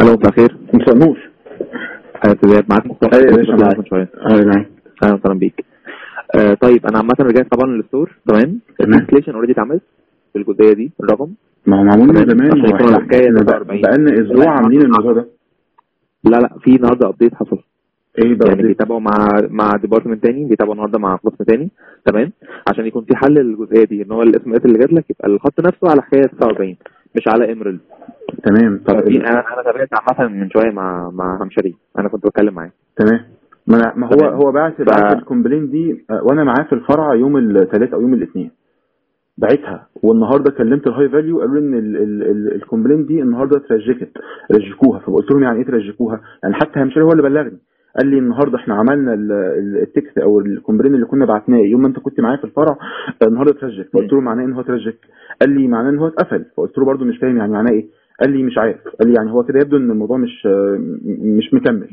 الو مساء الخير مساء النور ابتدائي معاك مصطفى ايوه يا باشا كنت معاك من شويه ايوه معاك اهلا وسهلا بيك آه طيب انا عامه رجعت طبعا للستور تمام تمام. الانستليشن اوريدي اتعمل في الجزئيه دي الرقم ما هو معمول من تمام. زمان عشان هو يكون احنا الحكاية إحنا 44. بقالنا اسبوع عاملين الموضوع ده لا لا في النهارده ابديت حصل ايه بقى يعني دي؟ بيتابعوا مع مع ديبارتمنت تاني بيتابعوا النهارده مع قسم تاني تمام عشان يكون في حل للجزئيه دي ان هو الاسمات اللي جات لك يبقى الخط نفسه على حكايه 49 مش على ايمرالد تمام طب ففي ال- انا انا تابعت عامه من شويه مع مع همشري انا كنت بتكلم معاه تمام ما, أنا- ما هو تمام. هو بعت ف- بعت الكومبلين دي آه، وانا معاه في الفرع يوم الثلاث او يوم الاثنين بعتها والنهارده كلمت الهاي فاليو قالوا لي ان ال- ال- ال- الكومبلين دي النهارده اترجكت رجكوها فقلت لهم يعني ايه ترجكوها؟ يعني حتى همشري هو اللي بلغني قال لي النهارده احنا عملنا ال- ال- التكست او الكومبلين اللي كنا بعتناه يوم ما انت كنت معايا في الفرع آه، النهارده اترجك فقلت له معناه ان هو اترجك قال لي معناه ان هو اتقفل فقلت له برده مش فاهم يعني معناه ايه قال لي مش عارف قال لي يعني هو كده يبدو ان الموضوع مش آه، م- مش مكمل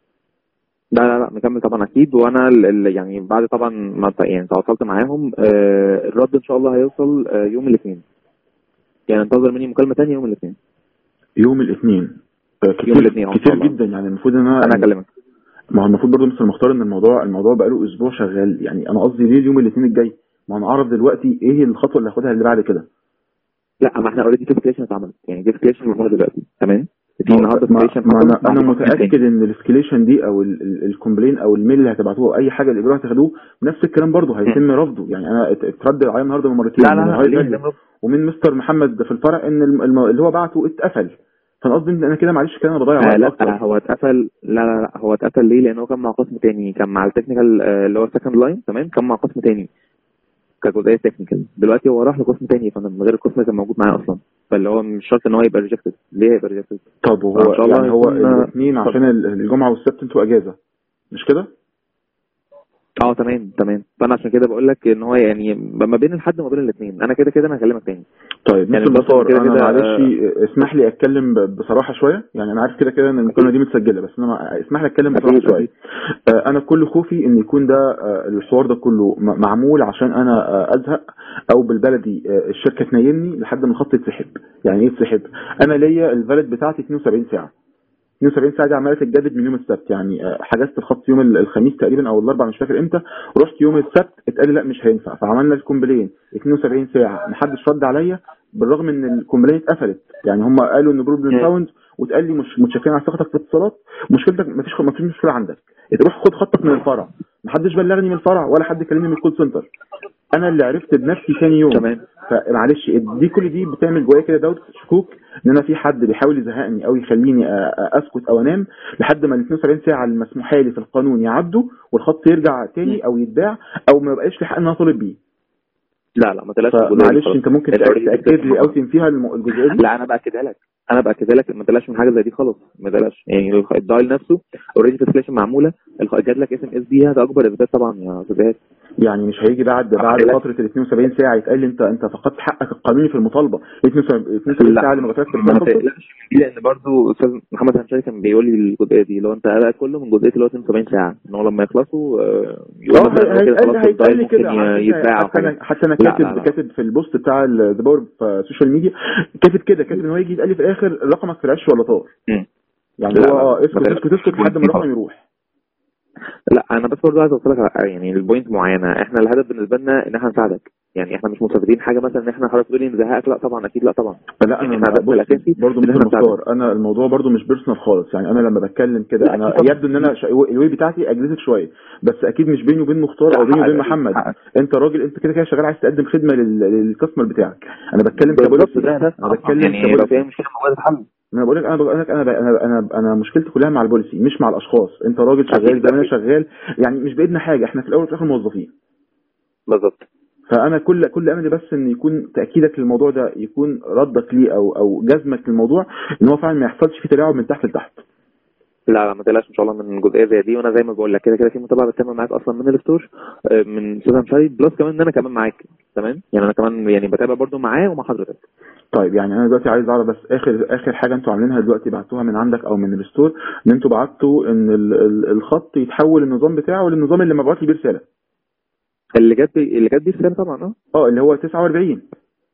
لا لا لا مكمل طبعا اكيد وانا ال- ال- يعني بعد طبعا ما ت- يعني تواصلت معاهم آه الرد ان شاء الله هيوصل آه يوم الاثنين يعني انتظر مني مكالمه ثانيه يوم الاثنين يوم الاثنين آه، كتير الاثنين، آه، إن شاء كتير الله. جدا يعني المفروض ان انا انا هكلمك ما هو المفروض برضه مستر مختار ان الموضوع الموضوع بقاله اسبوع شغال يعني انا قصدي ليه اليوم الاثنين الجاي ما انا اعرف دلوقتي ايه الخطوه اللي هاخدها اللي بعد كده لا ما احنا اوريدي ديسكليشن اتعملت يعني ديسكليشن معموله دلوقتي تمام في النهارده ما ديسكليشن ما انا انا متاكد ان الاسكليشن دي او الكومبلين او الميل اللي هتبعتوه او اي حاجه الاجراء هتاخدوه نفس الكلام برضه هيتم رفضه يعني انا ات- اترد عليا النهارده مرتين لا لا من لا الهاي ليه؟ فاليو ومن مستر محمد في الفرع ان الم- الم- اللي هو بعته اتقفل فانا قصدي ان انا كده معلش كده انا بضيع آه وقت لا اكتر هو اتقفل لا لا لا هو اتقفل ليه؟ لان هو كان مع قسم تاني كان مع التكنيكال آه، اللي هو السكند لاين تمام كان مع قسم تاني كجزئيه تكنيكال دلوقتي هو راح لقسم تاني فانا من غير القسم اللي كان موجود معايا اصلا فاللي هو مش شرط ان هو يبقى ريجكتد ليه هيبقى ريجكتد؟ طب وهو إن شاء الله يعني هو هيكون- الاثنين عشان ال- الجمعه والسبت انتوا اجازه مش كده؟ اه تمام تمام فانا عشان كده بقول لك ان هو يعني ما بين الحد وما بين الاثنين انا كده كده انا هكلمك تاني طيب يعني مستر بس مختار كده انا كده، معلش اسمح لي اتكلم ب- بصراحه شويه يعني انا عارف كده كده ان المكالمه دي متسجله بس انا مع- اسمح لي اتكلم بصراحه أكيد، شويه أكيد. آه، انا كل خوفي ان يكون ده آه، الحوار ده كله م- معمول عشان انا آه، ازهق او بالبلدي آه، الشركه تنيمني لحد ما الخط يتسحب يعني ايه يتسحب انا ليا الفاليد بتاعتي 72 ساعه 72 ساعه دي عماله تتجدد من يوم السبت يعني آه، حجزت الخط يوم ال- الخميس تقريبا او الاربعاء مش فاكر امتى ورحت يوم السبت اتقال لي لا مش هينفع فعملنا الكومبلين 72 ساعه محدش رد عليا بالرغم ان الكومبلين اتقفلت يعني هم قالوا ان بروبلم مم. فاوند واتقال لي مش متشكرين على ثقتك في الاتصالات مشكلتك مفيش مفيش مشكله عندك تروح خد خطك من الفرع محدش بلغني من الفرع ولا حد كلمني من الكول سنتر انا اللي عرفت بنفسي ثاني يوم تمام فمعلش دي كل دي بتعمل جوايا كده دوت شكوك ان انا في حد بيحاول يزهقني او يخليني أ- أ- اسكت او انام لحد ما ال 72 ساعه المسموحه لي في القانون يعدوا والخط يرجع تاني او يتباع او ما يبقاش لي حق ان انا اطالب بيه لا لا ما تقلقش من الجزئية دي فمعلش خلاص. انت ممكن أنت already تاكد لي او disclaimer. تنفيها الم- الجزئيه دي لا انا باكدها لك انا باكدها لك ما تقلقش من حاجه زي دي خالص ما تقلقش يعني الخ- الدايل نفسه اوريدي ديسكليشن معموله الخ- جات لك اس ام اس بيها ده اكبر اثبات طبعا يا استاذ إيهاب. يعني مش هيجي بعد بعد لا. فتره ال 72 ساعه يتقال لي انت انت فقدت حقك القانوني في المطالبه 72 لا. ساعه اللي ما جاتلكش ما في الخط تقلقش من دي لان برضو استاذ محمد هنشاري كان بيقول لي الجزئيه دي لو انت قلق كله من جزئيه اللي هو 72 ساعه ان هو لما يخلصوا آه، يقول اه مثلا إن هو كده هيتقال خلاص هيتقال الدايل لي ممكن كده على ي- فكرة يتباع او حتى انا حاجه حتى انا لا، كاتب لا، لا. كاتب في البوست بتاع ذا باور في السوشيال ميديا كاتب كده كاتب ان هو يجي يتقال لي في الاخر رقمك في العش ولا طار مم. يعني لا، هو لا، اه ما اسكت تقلقش. اسكت اسكت لحد ما الرقم يروح لا انا بس برضه عايز اوصلك على- يعني البوينت معينه احنا الهدف بالنسبه لنا ان احنا نساعدك يعني احنا مش مستفيدين حاجه مثلا ان احنا حضرتك تقول لي نزهقك لا طبعا اكيد لا طبعا لا يعني انا احنا هدفنا الاساسي برضه ان مش احنا نساعدك مختار انا الموضوع برضه مش بيرسونال خالص يعني انا لما بتكلم كده لا، انا أكيد طبعا. يبدو ان انا ش... الوي بتاعتي اجريسيف شويه بس اكيد مش بيني وبين مختار لا، او بيني وبين حقك، محمد حقك. انت راجل انت كده كده شغال عايز تقدم خدمه لل... للكاستمر بتاعك انا بتكلم بالظبط كبوليسي ده ده انا بتكلم يعني يبقى كبوليسي فيها مشكله موجوده تتحل انا بقول لك انا بقول لك انا انا انا انا مشكلتي كلها مع البوليسي مش مع الاشخاص انت راجل شغال أكيد، زي ما انا أكيد. شغال يعني مش بايدنا حاجه احنا في الاول وفي الاخر موظفين بالظبط فانا كل كل املي بس ان يكون تاكيدك للموضوع ده يكون ردك ليه او او جزمك للموضوع ان هو فعلا ما يحصلش فيه تلاعب من تحت لتحت لا لا ما تقلقش ان شاء الله من جزئيه زي دي وانا زي ما بقول لك كده كده في متابعه بتتم معاك اصلا من الستور آه، من استاذ مشاري بلس كمان ان انا كمان معاك تمام يعني انا كمان يعني بتابع برضو معاه ومع حضرتك طيب يعني انا دلوقتي عايز اعرف بس اخر اخر حاجه انتوا عاملينها دلوقتي بعتوها من عندك او من الستور ان انتوا بعتوا ان ال- ال- الخط يتحول النظام بتاعه للنظام اللي مبعوت لي بيه رساله اللي جت بي... اللي جت دي رساله طبعا اه اه اللي هو 49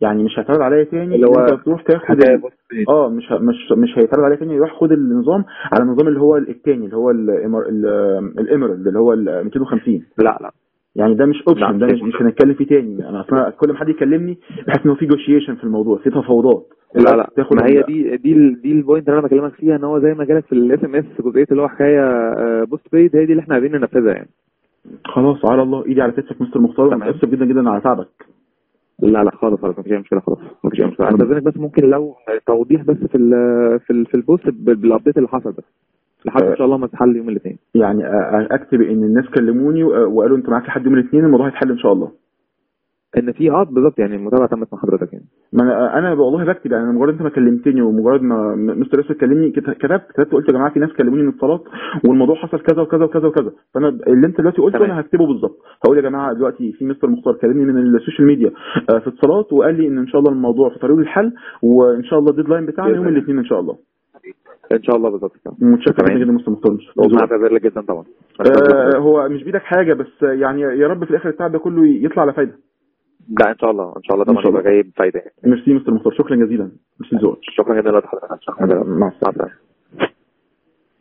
يعني مش هيتعرض عليا تاني اللي هو إن انت تروح تاخد حاجه ال... بوست بيد اه مش ه- مش مش هيتعرض عليا تاني يروح خد النظام على النظام اللي هو التاني اللي هو الإمر- ال- الاميرالد اللي هو ال 250 لا لا يعني ده مش اوبشن ده لا، مش, مش هنتكلم فيه تاني انا اصلا كل ما حد يكلمني بحس ان هو في نيجوشيشن في الموضوع في تفاوضات لا لا تاخد ما هي ال- دي دي ال- دي البوينت اللي انا بكلمك فيها ان هو زي ما جالك في الاس ام اس جزئيه اللي هو حكايه بوست بيد هي دي اللي احنا عايزين ننفذها يعني خلاص على الله ايدي على كتفك مستر مختار تمام. ومتاسف جدا جدا على تعبك لا لا خالص خالص مفيش اي مشكله خلاص مفيش اي مشكله انا بستاذنك بس ممكن لو توضيح بس في ال في ال في البوست بال- بالابديت اللي حصل بس لحد ان شاء الله ما تتحل يوم الاثنين يعني أ- أ- اكتب ان الناس كلموني و- وقالوا انت معاك لحد يوم الاثنين الموضوع هيتحل ان شاء الله ان في اه بالظبط يعني المتابعه تمت مع حضرتك يعني ما انا انا والله بكتب يعني مجرد انت ما كلمتني ومجرد ما م- مستر يوسف كلمني كت- كتبت كتبت قلت يا جماعه في ناس كلموني من اتصالات والموضوع حصل كذا وكذا وكذا وكذا فانا اللي انت دلوقتي قلته تمام. انا هكتبه بالظبط هقول يا جماعه دلوقتي في مستر مختار كلمني من السوشيال ميديا آه، في اتصالات وقال لي ان ان شاء الله الموضوع في طريق الحل وان شاء الله الديدلاين بتاعنا بإذن يوم الله. الاثنين ان شاء الله ان شاء الله بالظبط متشكر تمام. جدا جدا مستر مختار مش- ومع اعتذار لك جدا طبعا آه، هو مش بايدك حاجه بس يعني يا رب في الاخر التعب ده كله يطلع على فايده لا ان شاء الله ان شاء الله إن طبعا شاء الله. يبقى جاي بفايده يعني ميرسي مستر مختار شكرا جزيلا ميرسي زوج شكرا جدا لحضرتك شكرا جدا مع مع السلامه السلامه